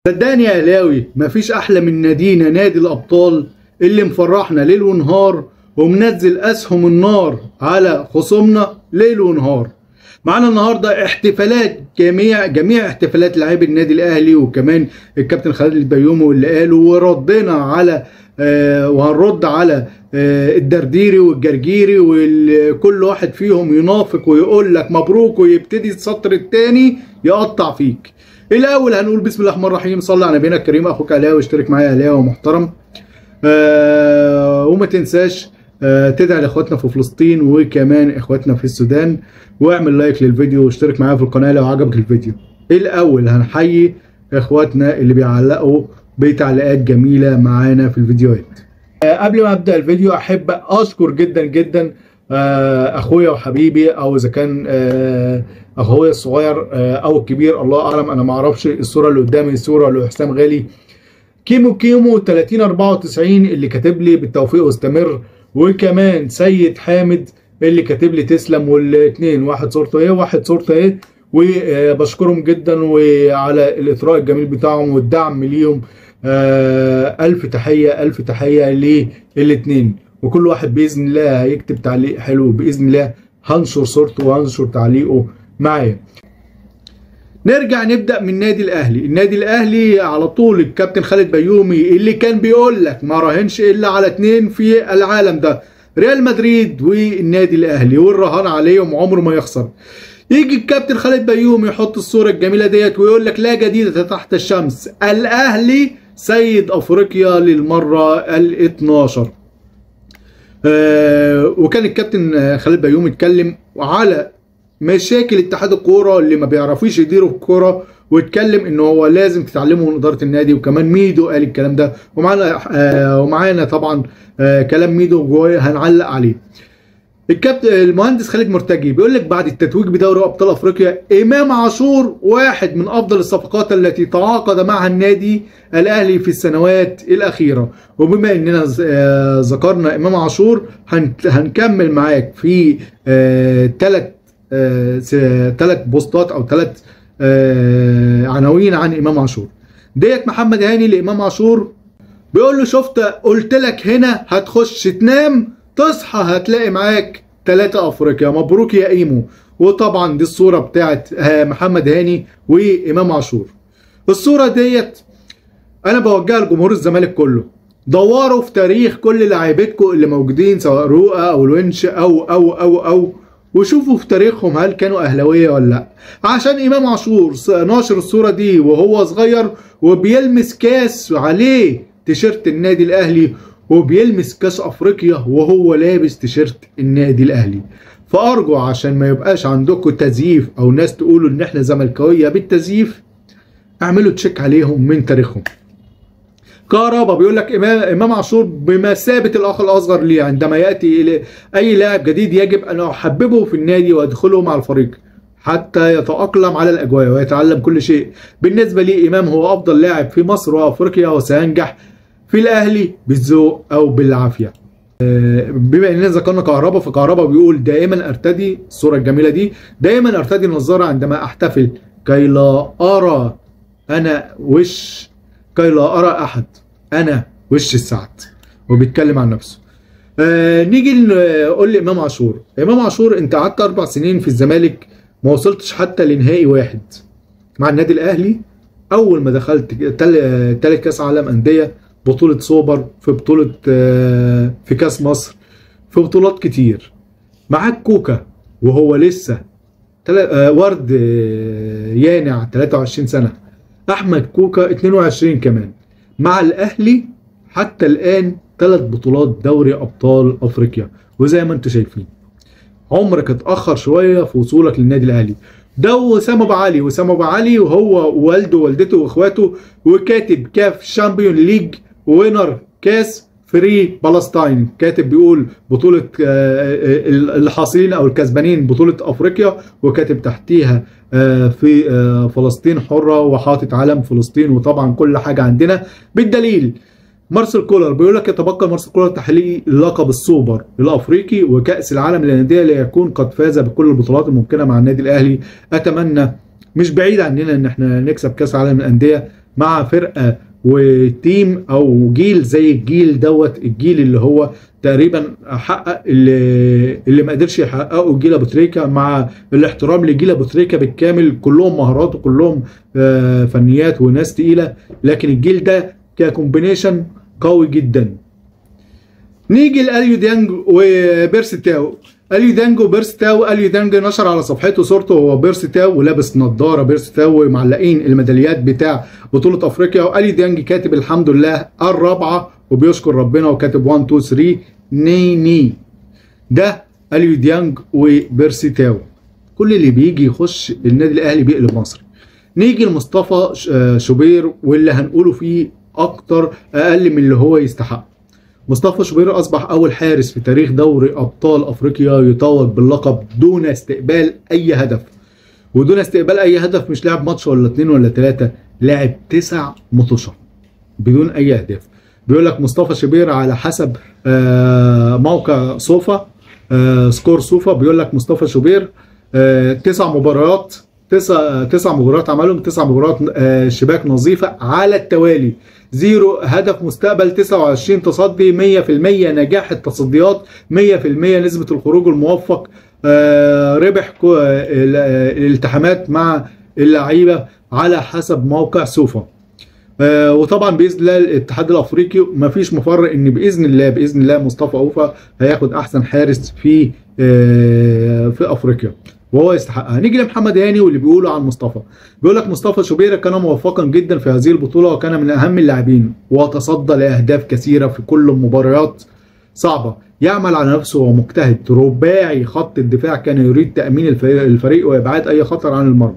صدقني يا اهلاوي مفيش احلى من نادينا نادي الابطال اللي مفرحنا ليل ونهار ومنزل اسهم النار على خصومنا ليل ونهار معانا النهارده احتفالات جميع جميع احتفالات لاعبي النادي الاهلي وكمان الكابتن خالد البيومي واللي قاله وردنا على آه وهنرد على آه الدرديري والجرجيري وكل واحد فيهم ينافق ويقول لك مبروك ويبتدي السطر الثاني يقطع فيك الاول هنقول بسم الله الرحمن الرحيم صلي على نبينا الكريم اخوك علاء واشترك معايا علاء ومحترم آه وما تنساش آه تدعي لاخواتنا في فلسطين وكمان اخواتنا في السودان واعمل لايك للفيديو واشترك معايا في القناه لو عجبك الفيديو الاول هنحيي اخواتنا اللي بيعلقوا بتعليقات جميله معانا في الفيديوهات آه قبل ما ابدا الفيديو احب اشكر جدا جدا آه اخويا وحبيبي او اذا كان آه اخويا الصغير آه او الكبير الله اعلم انا ما اعرفش الصوره اللي قدامي الصوره لحسام غالي كيمو كيمو 30 94 اللي كاتب لي بالتوفيق واستمر وكمان سيد حامد اللي كاتب لي تسلم والاثنين واحد صورته ايه واحد صورته ايه وبشكرهم جدا وعلى الاثراء الجميل بتاعهم والدعم ليهم الف تحيه الف تحيه للاثنين وكل واحد باذن الله هيكتب تعليق حلو باذن الله هنشر صورته وهنشر تعليقه معايا نرجع نبدا من النادي الاهلي النادي الاهلي على طول الكابتن خالد بيومي اللي كان بيقول لك ما راهنش الا على اتنين في العالم ده ريال مدريد والنادي الاهلي والرهان عليهم عمره ما يخسر يجي الكابتن خالد بيومي يحط الصوره الجميله ديت ويقول لك لا جديده تحت الشمس الاهلي سيد افريقيا للمره ال 12 آه وكان الكابتن خالد بيومي اتكلم على مشاكل اتحاد الكوره اللي ما بيعرفوش يديروا الكوره واتكلم ان هو لازم تتعلموا من اداره النادي وكمان ميدو قال الكلام ده ومعانا آه ومعانا طبعا آه كلام ميدو هنعلق عليه الكابتن المهندس خالد مرتجي بيقول لك بعد التتويج بدوري ابطال افريقيا امام عاشور واحد من افضل الصفقات التي تعاقد معها النادي الاهلي في السنوات الاخيره وبما اننا ذكرنا امام عاشور هنكمل معاك في ثلاث ثلاث بوستات او ثلاث عناوين عن امام عاشور ديت محمد هاني لامام عاشور بيقول له شفت قلت لك هنا هتخش تنام تصحى هتلاقي معاك ثلاثة افريقيا مبروك يا ايمو وطبعا دي الصوره بتاعت محمد هاني وامام عاشور الصوره ديت انا بوجهها لجمهور الزمالك كله دوروا في تاريخ كل لاعيبتكم اللي موجودين سواء رؤى او الونش او او او او وشوفوا في تاريخهم هل كانوا اهلاويه ولا لا عشان امام عاشور ناشر الصوره دي وهو صغير وبيلمس كاس عليه تيشيرت النادي الاهلي وبيلمس كاس افريقيا وهو لابس تيشيرت النادي الاهلي فارجو عشان ما يبقاش عندكم تزييف او ناس تقولوا ان احنا زملكاويه بالتزييف اعملوا تشيك عليهم من تاريخهم كهربا بيقول لك امام امام عاشور بمثابه الاخ الاصغر لي عندما ياتي الى اي لاعب جديد يجب ان احببه في النادي وادخله مع الفريق حتى يتاقلم على الاجواء ويتعلم كل شيء بالنسبه لي امام هو افضل لاعب في مصر وافريقيا وسينجح في الاهلي بالذوق او بالعافيه بما اننا ذكرنا كهربا فكهربا بيقول دائما ارتدي الصوره الجميله دي دائما ارتدي النظاره عندما احتفل كي لا ارى انا وش كي لا ارى احد انا وش السعد وبيتكلم عن نفسه آه نيجي نقول لامام عاشور امام عاشور انت قعدت اربع سنين في الزمالك ما وصلتش حتى لنهائي واحد مع النادي الاهلي اول ما دخلت تالت كاس عالم انديه بطولة سوبر في بطولة آه في كاس مصر في بطولات كتير معاك كوكا وهو لسه آه ورد آه يانع 23 سنة احمد كوكا 22 كمان مع الاهلي حتى الان ثلاث بطولات دوري ابطال افريقيا وزي ما انتم شايفين عمرك اتاخر شويه في وصولك للنادي الاهلي ده وسام ابو علي وسام ابو علي وهو ووالده ووالدته واخواته وكاتب كاف شامبيون ليج وينر كاس فري بلستاين كاتب بيقول بطولة الحاصلين او الكسبانين بطولة افريقيا وكاتب تحتيها في فلسطين حرة وحاطط علم فلسطين وطبعا كل حاجة عندنا بالدليل مارسيل كولر بيقول لك يتبقى مارسيل كولر تحقيق لقب السوبر الافريقي وكاس العالم للانديه ليكون قد فاز بكل البطولات الممكنه مع النادي الاهلي اتمنى مش بعيد عننا ان احنا نكسب كاس عالم الانديه مع فرقه وتيم او جيل زي الجيل دوت الجيل اللي هو تقريبا حقق اللي, اللي ما قدرش يحققه جيل ابو تريكه مع الاحترام لجيل ابو تريكه بالكامل كلهم مهارات وكلهم آه، فنيات وناس تقيله لكن الجيل ده ككومبينيشن قوي جدا نيجي لاليو ديانج وبيرسي تاو اليو ديانج وبيرسي تاو اليو ديانج نشر على صفحته صورته هو بيرسي تاو ولابس نظاره بيرسي تاو معلقين الميداليات بتاع بطوله افريقيا واليو ديانج كاتب الحمد لله الرابعه وبيشكر ربنا وكاتب 1 2 3 ني ني ده اليو ديانج وبيرسي تاو كل اللي بيجي يخش النادي الاهلي بيقلب مصري نيجي لمصطفى ش- آه، شوبير واللي هنقوله فيه اكتر اقل من اللي هو يستحق مصطفى شوبير اصبح اول حارس في تاريخ دوري ابطال افريقيا يتوج باللقب دون استقبال اي هدف ودون استقبال اي هدف مش لعب ماتش ولا اتنين ولا تلاته لعب تسع مطوشة بدون اي اهداف بيقول لك مصطفى شوبير على حسب آه، موقع صوفا آه، سكور صوفا بيقول لك مصطفى شوبير آه، تسع مباريات تسع تسع مباريات عملهم تسع مباريات آه، شباك نظيفه على التوالي زيرو هدف مستقبل 29 تصدي 100% نجاح التصديات 100% نسبه الخروج الموفق آه، ربح كو- آه، ال- آه، الالتحامات مع اللعيبه على حسب موقع سوفا آه، وطبعا باذن الله الاتحاد الافريقي مفيش مفر ان باذن الله باذن الله مصطفى اوفا هياخد احسن حارس في آه، في افريقيا وهو يستحقها نيجي لمحمد هاني واللي بيقولوا عن مصطفى بيقول لك مصطفى شوبيرة كان موفقا جدا في هذه البطوله وكان من اهم اللاعبين وتصدى لاهداف كثيره في كل المباريات صعبه يعمل على نفسه ومجتهد رباعي خط الدفاع كان يريد تامين الفريق- الفريق وابعاد اي خطر عن المرمى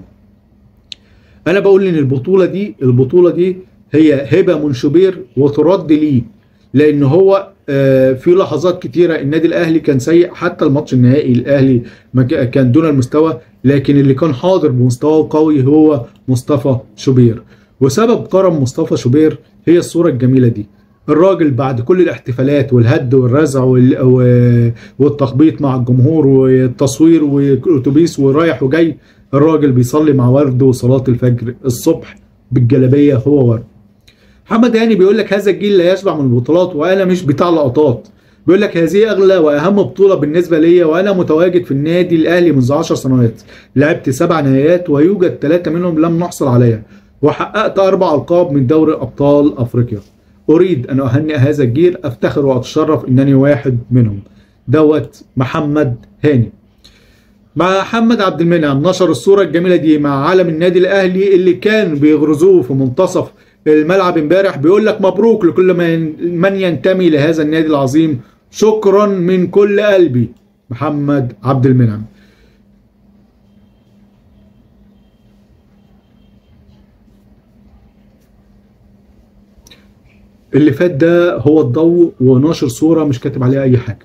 انا بقول ان البطوله دي البطوله دي هي هبه من شوبير وترد ليه لان هو آه، في لحظات كتيره النادي الاهلي كان سيء حتى الماتش النهائي الاهلي ما ك- كان دون المستوى لكن اللي كان حاضر بمستوى قوي هو مصطفى شوبير وسبب كرم مصطفى شوبير هي الصوره الجميله دي الراجل بعد كل الاحتفالات والهد والرزع وال- و- والتخبيط مع الجمهور والتصوير والاتوبيس ورايح وجاي الراجل بيصلي مع ورد وصلاة الفجر الصبح بالجلابية هو ورد محمد هاني بيقول لك هذا الجيل لا يشبع من البطولات وانا مش بتاع لقطات بيقول لك هذه اغلى واهم بطوله بالنسبه ليا وانا متواجد في النادي الاهلي منذ 10 سنوات لعبت سبع نهائيات ويوجد ثلاثه منهم لم نحصل عليها وحققت اربع القاب من دوري ابطال افريقيا اريد ان اهنئ هذا الجيل افتخر واتشرف انني واحد منهم دوت محمد هاني مع محمد عبد المنعم نشر الصوره الجميله دي مع علم النادي الاهلي اللي كان بيغرزوه في منتصف الملعب امبارح بيقول لك مبروك لكل من من ينتمي لهذا النادي العظيم شكرا من كل قلبي محمد عبد المنعم اللي فات ده هو الضوء وناشر صوره مش كاتب عليها اي حاجه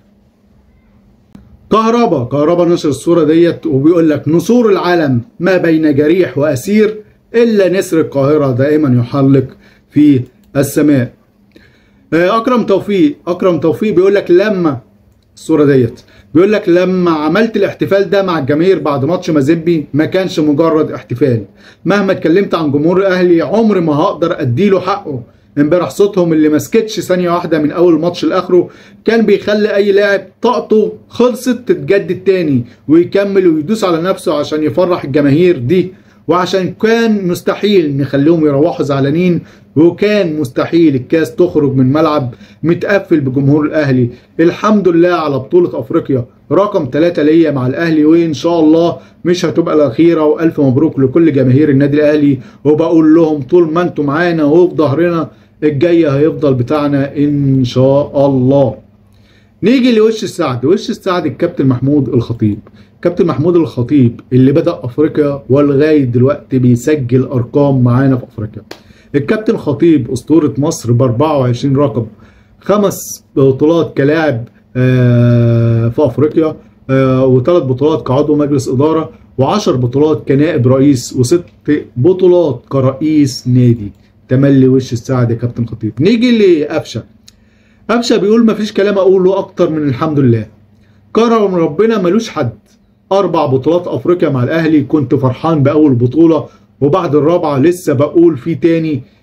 كهربا كهربا نشر الصورة ديت وبيقول لك نسور العالم ما بين جريح وأسير إلا نسر القاهرة دائما يحلق في السماء آه، أكرم توفيق أكرم توفيق بيقول لك لما الصورة ديت بيقول لك لما عملت الاحتفال ده مع الجماهير بعد ماتش مازيمبي ما كانش مجرد احتفال مهما اتكلمت عن جمهور الاهلي عمري ما هقدر اديله حقه امبارح صوتهم اللي ما سكتش ثانيه واحده من اول ماتش لاخره كان بيخلي اي لاعب طاقته خلصت تتجدد تاني ويكمل ويدوس على نفسه عشان يفرح الجماهير دي وعشان كان مستحيل نخليهم يروحوا زعلانين وكان مستحيل الكاس تخرج من ملعب متقفل بجمهور الاهلي الحمد لله على بطولة افريقيا رقم ثلاثة ليا مع الاهلي وان شاء الله مش هتبقى الاخيرة والف مبروك لكل جماهير النادي الاهلي وبقول لهم طول ما انتم معانا وفي ظهرنا الجاي هيفضل بتاعنا ان شاء الله نيجي لوش السعد وش السعد الكابتن محمود الخطيب كابتن محمود الخطيب اللي بدأ افريقيا ولغاية دلوقتي بيسجل ارقام معانا في افريقيا الكابتن خطيب اسطورة مصر ب 24 رقم خمس بطولات كلاعب آه، في افريقيا آه، وثلاث بطولات كعضو مجلس اداره و10 بطولات كنائب رئيس وست بطولات كرئيس نادي تملي وش السعد يا كابتن خطيب نيجي لقفشه قفشه بيقول مفيش كلام اقوله اكتر من الحمد لله كرم ربنا ملوش حد اربع بطولات افريقيا مع الاهلي كنت فرحان باول بطوله وبعد الرابعه لسه بقول في تاني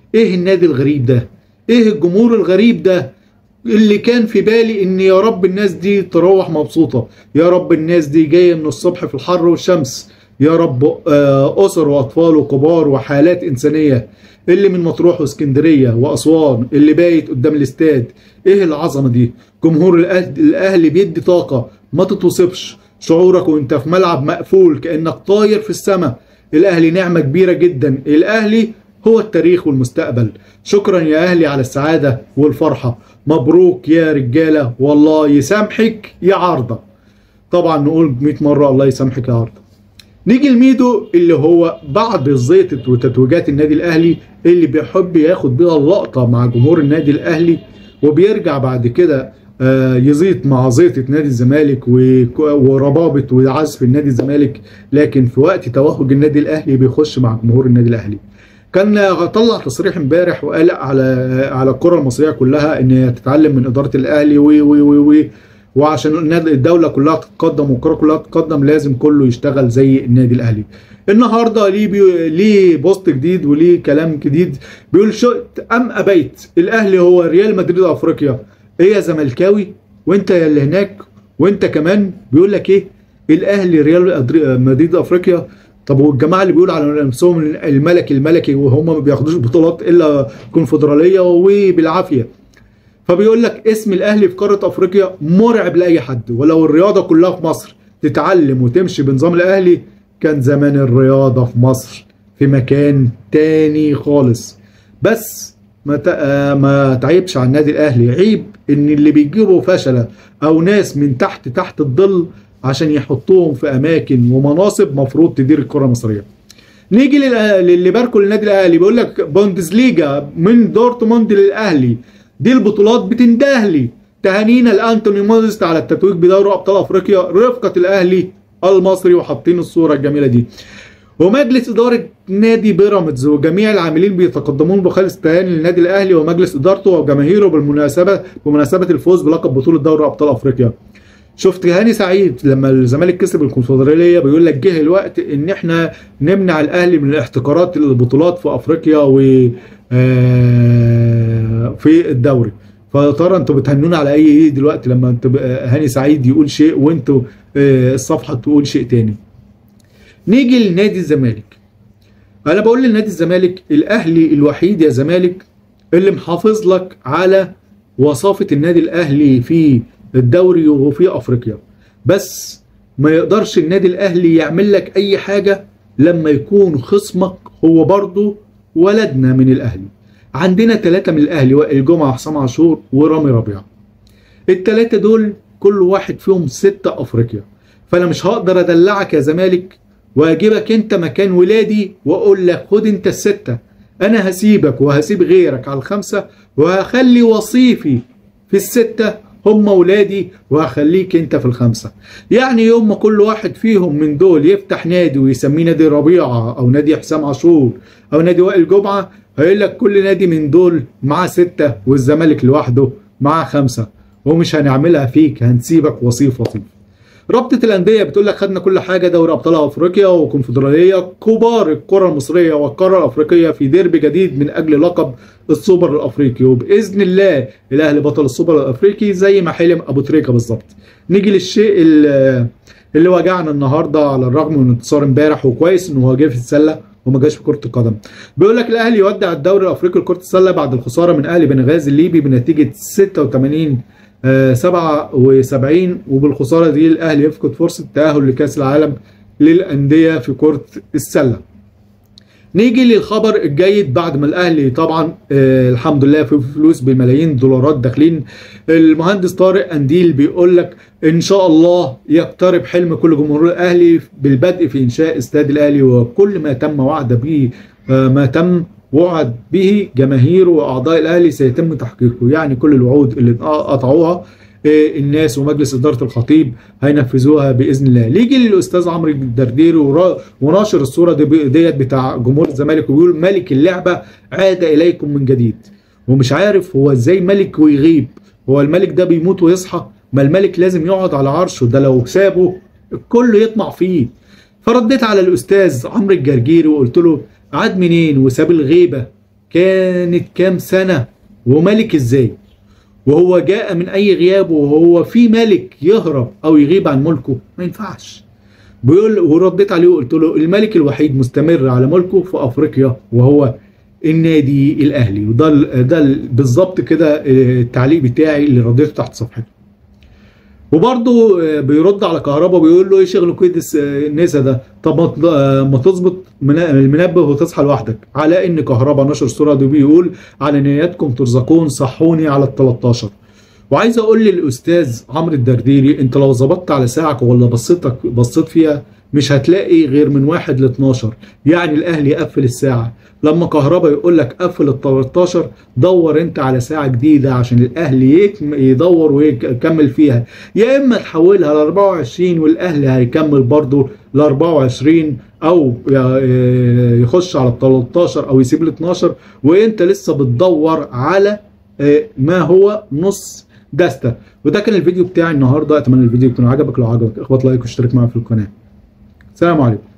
ايه النادي الغريب ده ايه الجمهور الغريب ده اللي كان في بالي ان يا رب الناس دي تروح مبسوطة يا رب الناس دي جاية من الصبح في الحر والشمس يا رب آه، أسر وأطفال وكبار وحالات إنسانية اللي من مطروح واسكندرية وأسوان اللي بايت قدام الاستاد إيه العظمة دي جمهور الأهل- الأهلي بيدي طاقة ما تتوصفش شعورك وانت في ملعب مقفول كأنك طاير في السماء الأهلي نعمة كبيرة جدا الأهلي هو التاريخ والمستقبل شكرا يا أهلي على السعادة والفرحة مبروك يا رجالة والله يسامحك يا عارضة طبعا نقول 100 مرة الله يسامحك يا عارضة نيجي لميدو اللي هو بعد زيطة وتتويجات النادي الاهلي اللي بيحب ياخد بيها اللقطة مع جمهور النادي الاهلي وبيرجع بعد كده آه، يزيط مع زيطة نادي الزمالك وك- وربابة وعزف النادي الزمالك لكن في وقت توهج النادي الاهلي بيخش مع جمهور النادي الاهلي كان طلع تصريح امبارح وقال على على الكره المصريه كلها ان هي تتعلم من اداره الاهلي و و و و وعشان النادي- الدوله كلها تتقدم والكره كلها تتقدم لازم كله يشتغل زي النادي الاهلي النهارده ليه بي... ليه بوست جديد وليه كلام جديد بيقول شو ام ابيت الاهلي هو ريال مدريد افريقيا ايه يا زملكاوي وانت يا اللي هناك وانت كمان بيقول لك ايه الاهلي ريال أدري- مدريد افريقيا طب والجماعه اللي بيقولوا على نفسهم الملكي الملكي وهم ما بياخدوش بطولات الا كونفدراليه وبالعافيه فبيقول لك اسم الاهلي في قاره افريقيا مرعب لاي حد ولو الرياضه كلها في مصر تتعلم وتمشي بنظام الاهلي كان زمان الرياضه في مصر في مكان تاني خالص بس ما ت- آه ما تعيبش على النادي الاهلي عيب ان اللي بيجيبوا فشله او ناس من تحت تحت الظل عشان يحطوهم في اماكن ومناصب مفروض تدير الكره المصريه نيجي للأ- للي باركوا للنادي الاهلي بيقول لك بوندسليجا من دورتموند للاهلي دي البطولات بتندهلي تهانينا لانتوني موديست على التتويج بدوري ابطال افريقيا رفقه الاهلي المصري وحاطين الصوره الجميله دي ومجلس إدارة نادي بيراميدز وجميع العاملين بيتقدمون بخالص تهاني للنادي الأهلي ومجلس إدارته وجماهيره بالمناسبة بمناسبة الفوز بلقب بطولة دوري أبطال أفريقيا. شفت هاني سعيد لما الزمالك كسب الكونفدرالية بيقول لك جه الوقت إن إحنا نمنع الأهلي من الاحتكارات البطولات في أفريقيا و آه، في الدوري. فيا ترى انتوا بتهنونا على اي ايه دلوقتي لما انت هاني سعيد يقول شيء وانتوا آه، الصفحه تقول شيء تاني. نيجي لنادي الزمالك انا بقول لنادي الزمالك الاهلي الوحيد يا زمالك اللي محافظ لك على وصافة النادي الاهلي في الدوري وفي افريقيا بس ما يقدرش النادي الاهلي يعمل لك اي حاجة لما يكون خصمك هو برضه ولدنا من الاهلي عندنا ثلاثة من الاهلي وائل جمعة حسام عاشور ورامي ربيعة الثلاثة دول كل واحد فيهم ستة افريقيا فانا مش هقدر ادلعك يا زمالك واجيبك انت مكان ولادي واقول لك خد انت الستة انا هسيبك وهسيب غيرك على الخمسة وهخلي وصيفي في الستة هم ولادي وهخليك انت في الخمسة يعني يوم ما كل واحد فيهم من دول يفتح نادي ويسميه نادي ربيعة او نادي حسام عاشور او نادي وائل جمعة هيقول لك كل نادي من دول معاه ستة والزمالك لوحده معاه خمسة ومش هنعملها فيك هنسيبك وصيف وصيف رابطة الأندية بتقول لك خدنا كل حاجة دوري أبطال أفريقيا وكونفدرالية كبار الكرة المصرية والقارة الأفريقية في ديربي جديد من أجل لقب السوبر الأفريقي وبإذن الله الأهلي بطل السوبر الأفريقي زي ما حلم أبو تريكة بالظبط. نيجي للشيء اللي, اللي وجعنا النهارده على الرغم من انتصار امبارح وكويس إنه هو جه في السلة وما جاش في كرة القدم. بيقول لك الأهلي يودع الدوري الأفريقي لكرة السلة بعد الخسارة من أهلي بنغازي الليبي بنتيجة 86 آه، 77 وبالخساره دي الاهلي يفقد فرصه التاهل لكاس العالم للانديه في كره السله. نيجي للخبر الجيد بعد ما الاهلي طبعا آه الحمد لله في فلوس بملايين دولارات داخلين المهندس طارق انديل بيقول لك ان شاء الله يقترب حلم كل جمهور الاهلي بالبدء في انشاء استاد الاهلي وكل ما تم وعد به آه ما تم وعد به جماهير واعضاء الاهلي سيتم تحقيقه يعني كل الوعود اللي قطعوها آه، الناس ومجلس اداره الخطيب هينفذوها باذن الله نيجي للاستاذ عمرو الدرديري ورا- وناشر الصوره دي ديت بتاع جمهور الزمالك وبيقول ملك اللعبه عاد اليكم من جديد ومش عارف هو ازاي ملك ويغيب هو الملك ده بيموت ويصحى ما الملك لازم يقعد على عرشه ده لو سابه الكل يطمع فيه فرديت على الاستاذ عمرو الجرجيري وقلت له عاد منين وساب الغيبه كانت كام سنة وملك ازاي وهو جاء من اي غياب وهو في ملك يهرب او يغيب عن ملكه ما ينفعش بيقول ورديت عليه وقلت له الملك الوحيد مستمر على ملكه في افريقيا وهو النادي الاهلي وده ال- ده ال- بالظبط كده آه، التعليق بتاعي اللي رديته تحت صفحته وبرضه آه، بيرد على كهربا بيقول له ايه شغل كويس آه، النسا ده طب ما تض- آه، ما تظبط منا- المنبه وتصحى لوحدك على ان كهربا نشر صوره دي بيقول على نياتكم ترزقون صحوني على ال 13 وعايز اقول للاستاذ عمرو الدرديري انت لو ظبطت على ساعك ولا بصيتك بصيت فيها مش هتلاقي غير من واحد ل 12 يعني الاهلي يقفل الساعه لما كهربا يقول لك قفل ال 13 دور انت على ساعه جديده عشان الاهلي يكم- يدور ويكمل فيها يا اما تحولها ل 24 والاهلي هيكمل برضه ل 24 او ي- يخش على ال 13 او يسيب ال 12 وانت لسه بتدور على آه، ما هو نص دستة وده كان الفيديو بتاعي النهارده اتمنى الفيديو يكون عجبك لو عجبك اخبط لايك واشترك معايا في القناه سلام عليكم